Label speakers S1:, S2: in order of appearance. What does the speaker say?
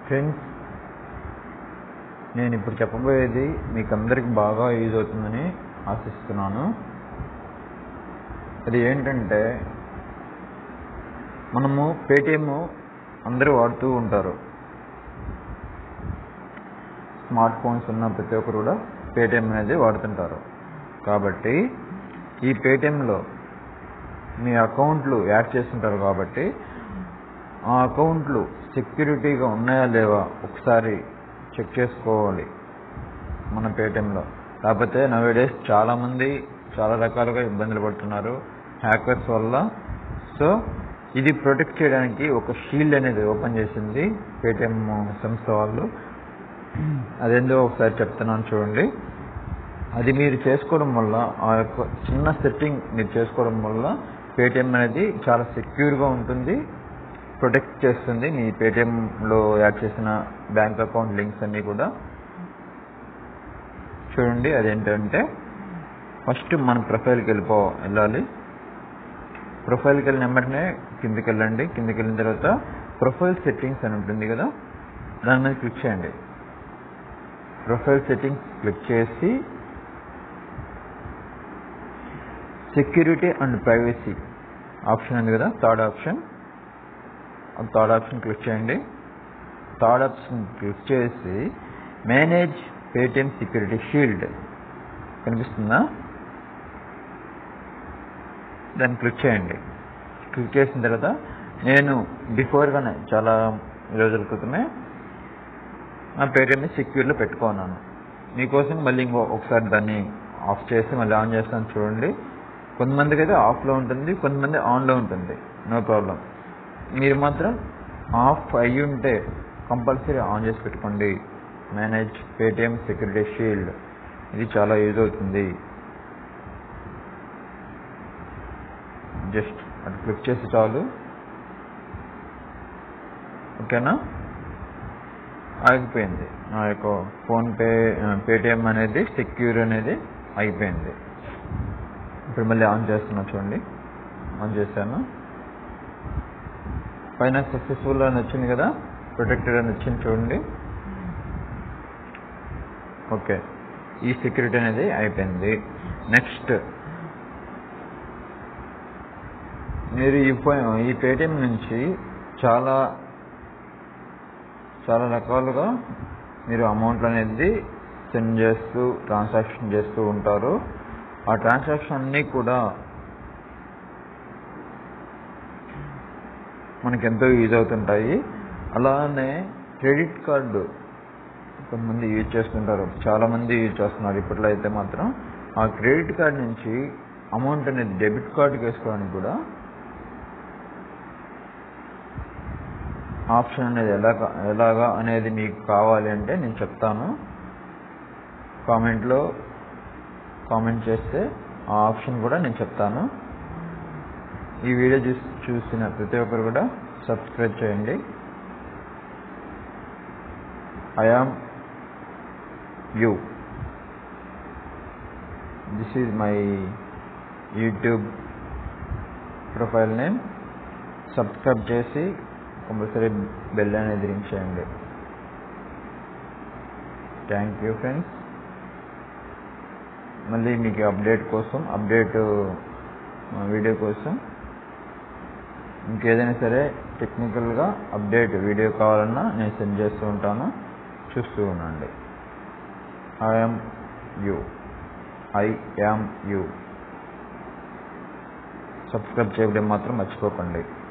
S1: friends నేను ఇప్పుడు చెప్పబోయేది మీకు అందరికి బాగా యూజ్ అవుతుందని ఆశిస్తున్నాను అది ఏంటంటే మనము పేటిఎం అందరూ వాడుతూ ఉంటారు స్మార్ట్ ఫోన్స్ ఉన్న ప్రతి ఒక్కరు కూడా పేటిఎం అనేది వాడుతుంటారు కాబట్టి ఈ పేటిఎంలో మీ అకౌంట్లు యాడ్ చేస్తుంటారు కాబట్టి ఆ అకౌంట్లు సెక్యూరిటీగా ఉన్నాయా లేవా ఒకసారి చెక్ చేసుకోవాలి మన పేటిఎంలో కాకపోతే నవేడేస్ చాలామంది చాలా రకాలుగా ఇబ్బందులు పడుతున్నారు హ్యాకర్స్ వల్ల సో ఇది ప్రొటెక్ట్ చేయడానికి ఒక షీల్డ్ అనేది ఓపెన్ చేసింది పేటిఎం సంస్థ వాళ్ళు అదేందో ఒకసారి చెప్తున్నాను చూడండి అది మీరు చేసుకోవడం వల్ల ఆ యొక్క చిన్న సెట్టింగ్ మీరు చేసుకోవడం వల్ల పేటిఎం అనేది చాలా సెక్యూర్గా ఉంటుంది ప్రొటెక్ట్ చేస్తుంది మీ పేటిఎంలో యాడ్ చేసిన బ్యాంక్ అకౌంట్ లింక్స్ అన్నీ కూడా చూడండి అదేంటంటే ఫస్ట్ మన ప్రొఫైల్కి వెళ్ళిపో వెళ్ళాలి ప్రొఫైల్కి వెళ్ళిన వెంటనే కిందికి వెళ్ళండి కిందికి వెళ్ళిన తర్వాత ప్రొఫైల్ సెట్టింగ్స్ అని ఉంటుంది కదా దాని మీద క్లిక్ చేయండి ప్రొఫైల్ సెట్టింగ్స్ క్లిక్ చేసి సెక్యూరిటీ అండ్ ప్రైవసీ ఆప్షన్ ఉంది కదా third option third option click చేయండి థర్డ్ ఆప్షన్ క్లిక్ చేసి మేనేజ్ పేటిఎం సెక్యూరిటీ షీల్డ్ కనిపిస్తుందా దాన్ని క్లిక్ చేయండి క్లిక్ చేసిన తర్వాత నేను బిఫోర్గానే చాలా రోజుల క్రితమే నా పేటిఎంని సెక్యూర్లో పెట్టుకున్నాను మీకోసం మళ్ళీ ఇంకో ఒకసారి దాన్ని ఆఫ్ చేసి మళ్ళీ ఆన్ చేస్తాను చూడండి కొంతమందికి అయితే ఆఫ్లో ఉంటుంది కొంతమంది ఆన్లో ఉంటుంది నో ప్రాబ్లం మీరు మాత్రం ఆఫ్ అయ్యి ఉంటే కంపల్సరీ ఆన్ చేసి పెట్టుకోండి మేనేజ్ పేటిఎం సెక్యూరిటీ షీల్డ్ ఇది చాలా యూజ్ అవుతుంది జస్ట్ అటు క్లిక్ చేసి చాలు ఓకేనా ఆగిపోయింది నా యొక్క ఫోన్పే పేటిఎం అనేది సెక్యూర్ అనేది అయిపోయింది ఇప్పుడు మళ్ళీ ఆన్ చేస్తున్నా చూడండి ఆన్ చేశాను పైన సక్సెస్ఫుల్ అని వచ్చింది కదా ప్రొటెక్టెడ్ అని వచ్చింది చూడండి ఓకే ఈ సెక్యూరిటీ అనేది అయిపోయింది నెక్స్ట్ మీరు ఈ ఫో ఈ పేటిఎం నుంచి చాలా చాలా రకాలుగా మీరు అమౌంట్లు అనేది సెండ్ చేస్తూ ట్రాన్సాక్షన్ చేస్తూ ఉంటారు ఆ ట్రాన్సాక్షన్ అన్నీ కూడా మనకి ఎంతో యూజ్ అవుతుంటాయి అలానే క్రెడిట్ కార్డు కొంతమంది యూజ్ చేస్తుంటారు చాలామంది యూజ్ చేస్తున్నారు ఇప్పట్లో అయితే మాత్రం ఆ క్రెడిట్ కార్డ్ నుంచి అమౌంట్ అనేది డెబిట్ కార్డుకి వేసుకోవడానికి కూడా ఆప్షన్ అనేది ఎలా ఎలాగా అనేది మీకు కావాలి అంటే నేను చెప్తాను కామెంట్లో కామెంట్ చేస్తే ఆ ఆప్షన్ కూడా నేను చెప్తాను ఈ వీడియో చూసి చూసిన ప్రతి ఒక్కరు కూడా సబ్స్క్రైబ్ చేయండి I am you this is my YouTube profile name subscribe చేసి కంపల్సరీ బెల్ అనేది రింగ్ చేయండి థ్యాంక్ యూ ఫ్రెండ్స్ మళ్ళీ మీకు అప్డేట్ కోసం అప్డేట్ వీడియో కోసం ఇంకేదైనా సరే టెక్నికల్గా అప్డేట్ వీడియో కావాలన్నా నేను సెండ్ చేస్తూ ఉంటాను చూస్తూ ఉండండి I'm you I am you subscribe చేయడం మాత్రం మర్చిపోకండి